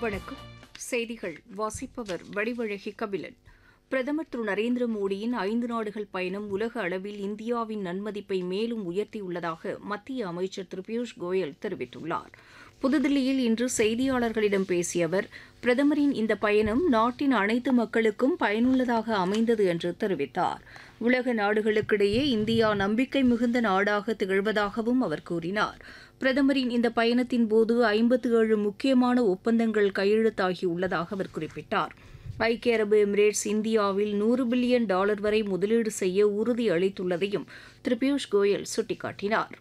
வணக்கம் செய்திகள் வாசிப்பவர் வடிவழகி கபிலன் பிரதமர் திரு நரேந்திர மோடியின் ஐந்து நாடுகள் பயணம் உலக அளவில் இந்தியாவின் நன்மதிப்பை மேலும் உயர்த்தியுள்ளதாக மத்திய அமைச்சர் திரு பியூஷ் கோயல் தெரிவித்துள்ளார் புதுதில்லியில் இன்று செய்தியாளர்களிடம் பேசிய அவர் பிரதமரின் இந்த பயணம் நாட்டின் அனைத்து மக்களுக்கும் பயனுள்ளதாக அமைந்தது என்று தெரிவித்தார் உலக நாடுகளுக்கிடையே இந்தியா நம்பிக்கை மிகுந்த நாடாக திகழ்வதாகவும் அவர் கூறினார் பிரதமரின் இந்த பயணத்தின் போது ஐம்பத்து ஏழு முக்கியமான ஒப்பந்தங்கள் கையெழுத்தாகியுள்ளதாக அவர் குறிப்பிட்டார் ஐக்கிய அரபு எமிரேட்ஸ் இந்தியாவில் நூறு பில்லியன் டாலர் வரை முதலீடு செய்ய உறுதி அளித்துள்ளதையும் திரு பியூஷ் கோயல் சுட்டிக்காட்டினார்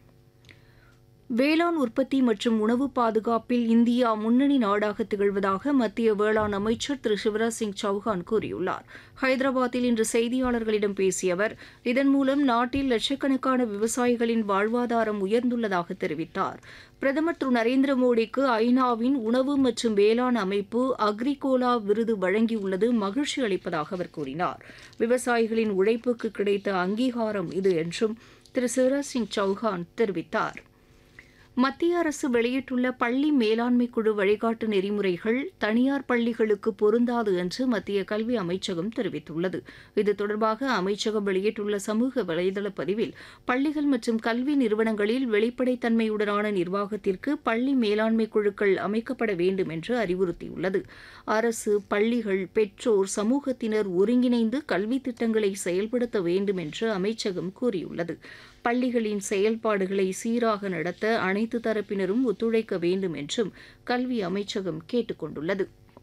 வேளாண் உற்பத்தி மற்றும் உணவு பாதுகாப்பில் இந்தியா முன்னணி நாடாக திகழ்வதாக மத்திய வேளாண் அமைச்சர் திரு சிவராஜ் சிங் சௌஹான் கூறியுள்ளார் ஹைதராபாத்தில் இன்று செய்தியாளர்களிடம் பேசிய அவர் இதன் மூலம் நாட்டில் லட்சக்கணக்கான விவசாயிகளின் வாழ்வாதாரம் உயர்ந்துள்ளதாக தெரிவித்தார் பிரதமர் திரு நரேந்திர மோடிக்கு ஐநாவின் உணவு மற்றும் வேளாண் அமைப்பு அக்ரிகோலா விருது வழங்கியுள்ளது மகிழ்ச்சி அளிப்பதாக அவர் கூறினார் விவசாயிகளின் உழைப்புக்கு கிடைத்த அங்கீகாரம் இது என்றும் திரு சிவராஜ் சிங் சௌஹான் தெரிவித்தார் மத்திய அரசு வெளியிட்டுள்ள பள்ளி மேலாண்மை குழு வழிகாட்டு நெறிமுறைகள் தனியார் பள்ளிகளுக்கு பொருந்தாது என்று மத்திய கல்வி அமைச்சகம் தெரிவித்துள்ளது இது தொடர்பாக அமைச்சகம் வெளியிட்டுள்ள சமூக வலைதள பதிவில் பள்ளிகள் மற்றும் கல்வி நிறுவனங்களில் வெளிப்படைத்தன்மையுடனான நிர்வாகத்திற்கு பள்ளி மேலாண்மை குழுக்கள் அமைக்கப்பட வேண்டும் என்று அறிவுறுத்தியுள்ளது அரசு பள்ளிகள் பெற்றோர் சமூகத்தினர் ஒருங்கிணைந்து கல்வி திட்டங்களை செயல்படுத்த வேண்டும் என்று அமைச்சகம் கூறியுள்ளது பள்ளிகளின் செயல்பாடுகளை சீராக நடத்த அனைத்து தரப்பினரும் ஒத்துழைக்க வேண்டும் என்றும் கல்வி அமைச்சகம் கேட்டுக் கொண்டுள்ளது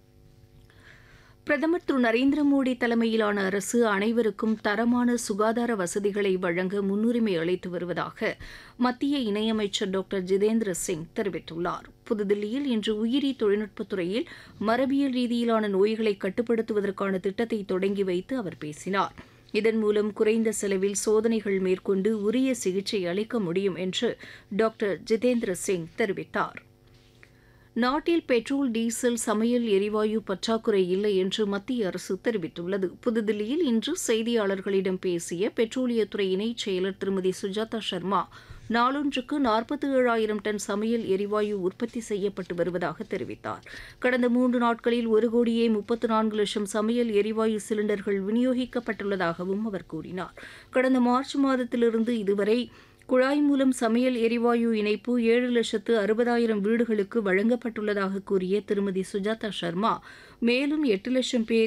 பிரதமர் திரு நரேந்திர மோடி தலைமையிலான அரசு அனைவருக்கும் தரமான சுகாதார வசதிகளை வழங்க முன்னுரிமை அளித்து வருவதாக மத்திய இணையமைச்சர் டாக்டர் ஜிதேந்திர சிங் தெரிவித்துள்ளார் புதுதில்லியில் இன்று உயிரி தொழில்நுட்பத்துறையில் மரபியல் ரீதியிலான நோய்களை கட்டுப்படுத்துவதற்கான திட்டத்தை தொடங்கி வைத்து அவர் பேசினார் இதன் மூலம் குறைந்த செலவில் சோதனைகள் மேற்கொண்டு உரிய சிகிச்சை அளிக்க முடியும் என்று டாக்டர் ஜிதேந்திர சிங் தெரிவித்தார் நாட்டில் பெட்ரோல் டீசல் சமையல் எரிவாயு பற்றாக்குறை இல்லை என்று மத்திய அரசு தெரிவித்துள்ளது புதுதில்லியில் இன்று செய்தியாளர்களிடம் பேசிய பெட்ரோலியத்துறை இணைச் செயலர் திருமதி சுஜாதா சர்மா நாளொன்றுக்கு நாற்பத்தி ஏழாயிரம் டன் சமையல் எரிவாயு உற்பத்தி செய்யப்பட்டு வருவதாக தெரிவித்தார் கடந்த மூன்று நாட்களில் ஒரு கோடியே முப்பத்து நான்கு லட்சம் சமையல் எரிவாயு சிலிண்டர்கள் விநியோகிக்கப்பட்டுள்ளதாகவும் அவர் கூறினார் கடந்த மார்ச் மாதத்திலிருந்து இதுவரை குழாய் மூலம் சமையல் எரிவாயு இணைப்பு ஏழு லட்சத்து அறுபதாயிரம் வீடுகளுக்கு வழங்கப்பட்டுள்ளதாக கூறிய திருமதி சுஜாதா சர்மா மேலும் எட்டு லட்சம் பேர்